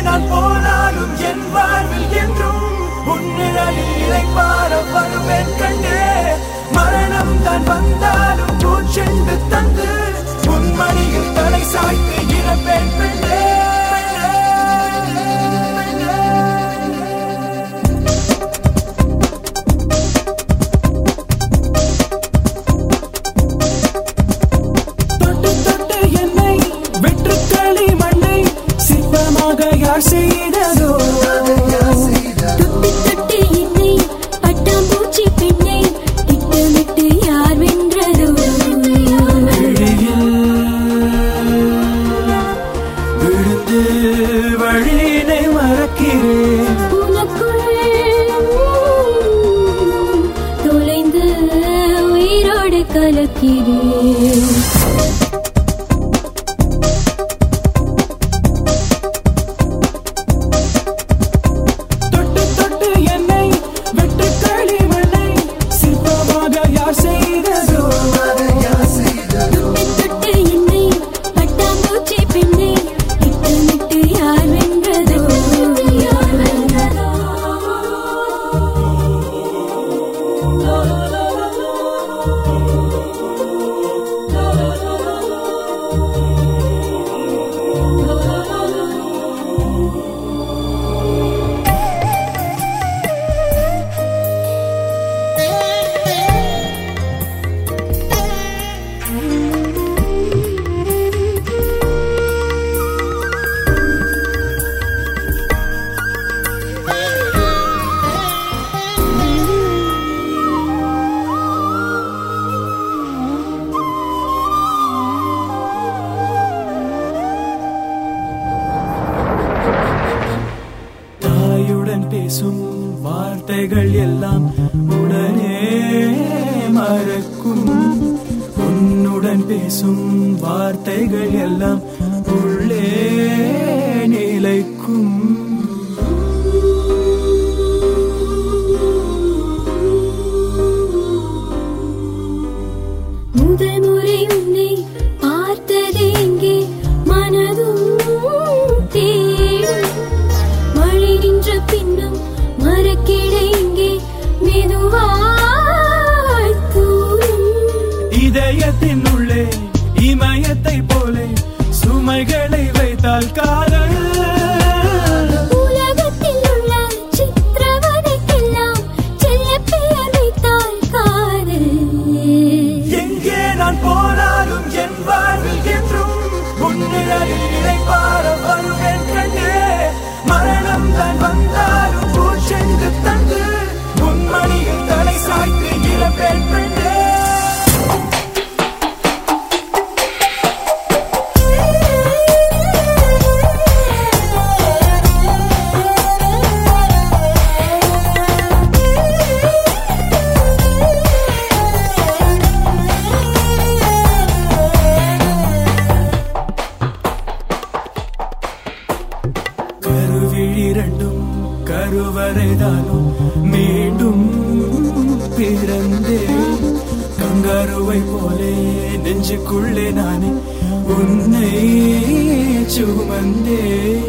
நான் போனாலும் என் வாழ்வில் என்றும் உன்னிழலில் இழைப்பார வருவேன் கண்டே மரணம் தான் வந்தாலும் பூச்செண்டு தந்து உன் மடியில் தலை சாய்த்து இறப்பேன் பெண்ணே தொட்டு தொட்டு என்னை வெற்றுக்களி மண்ணை சிற்பமாக யார் செய்ததோ தொட்டு தொட்டு என்னை பட்டாம்பூச்சி பெண்ணை திட்டமிட்டு யார் வென்றதோ விழியில் விழுந்து வழியினை மறக்கிறேன் உனக்குள் தொலைந்து உயிரோடு கலக்கிறேன் தொட்டு தொட்டு என்னை வெற்றுக்களி மண்ணை சிற்பமாக யார் செய்ததோ தொட்டு தொட்டு என்னை பட்டாம்பூச்சி பெண்ணை திட்டமிட்டு யார் வென்றதோ யார் வென்றதோ தாயுடன் பேசும் வார்த்தைகள் எல்லாம் உடனே மறக்கும் உன்னுடன் பேசும் வார்த்தைகள் எல்லாம் உள்ளே நிலைக்கும் முதல் முறை உன்னை பார்த்தது எங்கே மனதும் தேடும் மழை நின்ற பின்னும் மரக்கிடை எங்கே மெதுவாய் தூரும் இதயத்தின் உள்ளே இமயத்தை போலே சுமைகளை வைத்தால் காதல் உலகத்தில் உள்ள சித்திரவதைக்கெல்லாம் செல்ல பெயர் வைத்தால் காதல் எங்கே நான் போனாலும் என் வாழ்வில் என்றும் உன்னிழலில் இழைப்பார வருவேன் கண்ணே மரணம் தான் வந்தாலும் பூச்செண்டு தந்து உன் மடியில் தலை சாய்த்து இழப்பேன் பெண்ணே கருவிழிரண்டும் கருவறைதானும் மீண்டும் பிறந்தே கங்காருவை போலே நெஞ்சுக்குள்ளே நானே உன்னை சுமந்தே